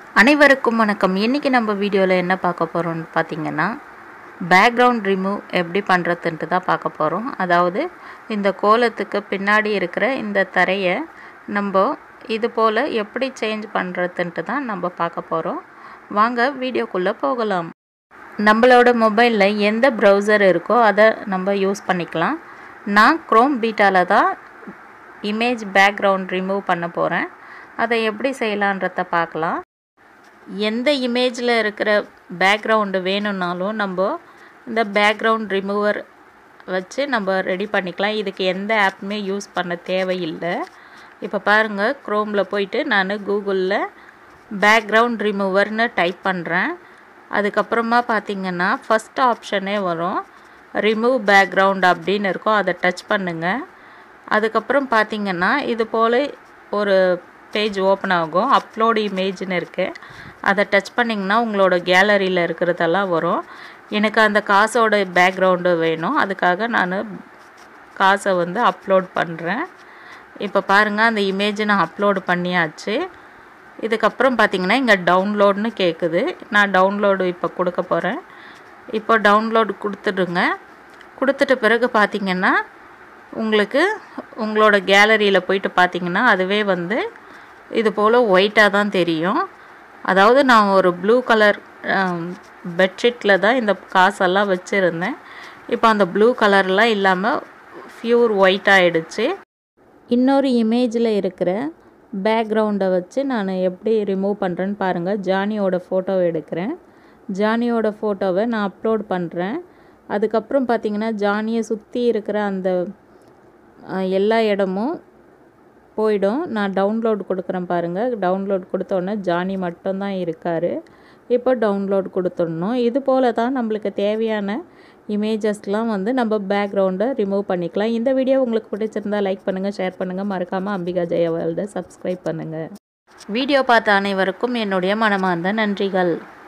அனைவருக்கும் வணக்கம் இன்றைக்கி நம்ம வீடியோவில் என்ன பார்க்க போகிறோம்னு பார்த்தீங்கன்னா பேக்ரவுண்ட் ரிமூவ் எப்படி பண்ணுறதுன்ட்டு தான் பார்க்க போகிறோம் அதாவது இந்த கோலத்துக்கு பின்னாடி இருக்கிற இந்த தரையை நம்ம இது போல் எப்படி சேஞ்ச் பண்ணுறதுன்ட்டு தான் நம்ம பார்க்க போகிறோம் வாங்க வீடியோக்குள்ளே போகலாம் நம்மளோட மொபைலில் எந்த ப்ரௌசர் இருக்கோ அதை நம்ம யூஸ் பண்ணிக்கலாம் நான் க்ரோம் பீட்டாவில் தான் இமேஜ் பேக்ரவுண்ட் ரிமூவ் பண்ண போகிறேன் அதை எப்படி செய்யலான்றத பார்க்கலாம் எந்த இமேஜில் இருக்கிற பேக்ரவுண்டு வேணும்னாலும் நம்ம இந்த பேக்ரவுண்ட் ரிமூவர் வச்சு நம்ம ரெடி பண்ணிக்கலாம் இதுக்கு எந்த ஆப்புமே யூஸ் பண்ண தேவையில்லை இப்போ பாருங்கள் க்ரோமில் போயிட்டு நான் கூகுளில் பேக்ரவுண்ட் ரிமூவர்னு டைப் பண்ணுறேன் அதுக்கப்புறமா பார்த்திங்கன்னா ஃபஸ்ட் ஆப்ஷனே வரும் ரிமூவ் பேக்ரவுண்ட் அப்படின்னு இருக்கும் அதை டச் பண்ணுங்கள் அதுக்கப்புறம் பார்த்திங்கன்னா இது போல் ஒரு பேஜ் ஓப்பன் ஆகும் அப்லோட் இமேஜ்னு இருக்குது அதை டச் பண்ணிங்கன்னா உங்களோட கேலரியில் இருக்கிறதெல்லாம் வரும் எனக்கு அந்த காசோட பேக்ரவுண்டு வேணும் அதுக்காக நான் காசை வந்து அப்லோட் பண்ணுறேன் இப்போ பாருங்கள் அந்த இமேஜை நான் அப்லோடு பண்ணியாச்சு இதுக்கப்புறம் பார்த்திங்கன்னா இங்கே டவுன்லோட்னு கேட்குது நான் டவுன்லோடு இப்போ கொடுக்க போகிறேன் இப்போ டவுன்லோடு கொடுத்துடுங்க கொடுத்துட்ட பிறகு பார்த்திங்கன்னா உங்களுக்கு உங்களோட கேலரியில் போயிட்டு பார்த்தீங்கன்னா அதுவே வந்து இது போல் ஒயிட்டாக தான் தெரியும் அதாவது நான் ஒரு ப்ளூ கலர் பெட்ஷீட்டில் தான் இந்த காசெல்லாம் வச்சுருந்தேன் இப்போ அந்த ப்ளூ கலர்லாம் இல்லாமல் ஃப்யூர் ஒயிட் ஆகிடுச்சு இன்னொரு இமேஜில் இருக்கிற பேக்ரவுண்டை வச்சு நான் எப்படி ரிமூவ் பண்ணுறேன்னு பாருங்கள் ஜானியோட ஃபோட்டோ எடுக்கிறேன் ஜானியோட ஃபோட்டோவை நான் அப்லோட் பண்ணுறேன் அதுக்கப்புறம் பார்த்திங்கன்னா ஜானியை சுற்றி இருக்கிற அந்த எல்லா இடமும் போயிடும் நான் டவுன்லோட் கொடுக்குறேன் பாருங்கள் டவுன்லோட் கொடுத்தோன்னே ஜானி மட்டும்தான் இருக்கார் இப்போ டவுன்லோட் கொடுத்துடணும் இது போல் தான் நம்மளுக்கு தேவையான இமேஜஸ்லாம் வந்து நம்ம பேக்ரவுண்டை ரிமூவ் பண்ணிக்கலாம் இந்த வீடியோ உங்களுக்கு பிடிச்சிருந்தா லைக் பண்ணுங்கள் ஷேர் பண்ணுங்கள் மறக்காமல் அம்பிகா ஜெய வேர்ல்டை சப்ஸ்கிரைப் பண்ணுங்கள் வீடியோ பார்த்த அனைவருக்கும் என்னுடைய மனமார்ந்த நன்றிகள்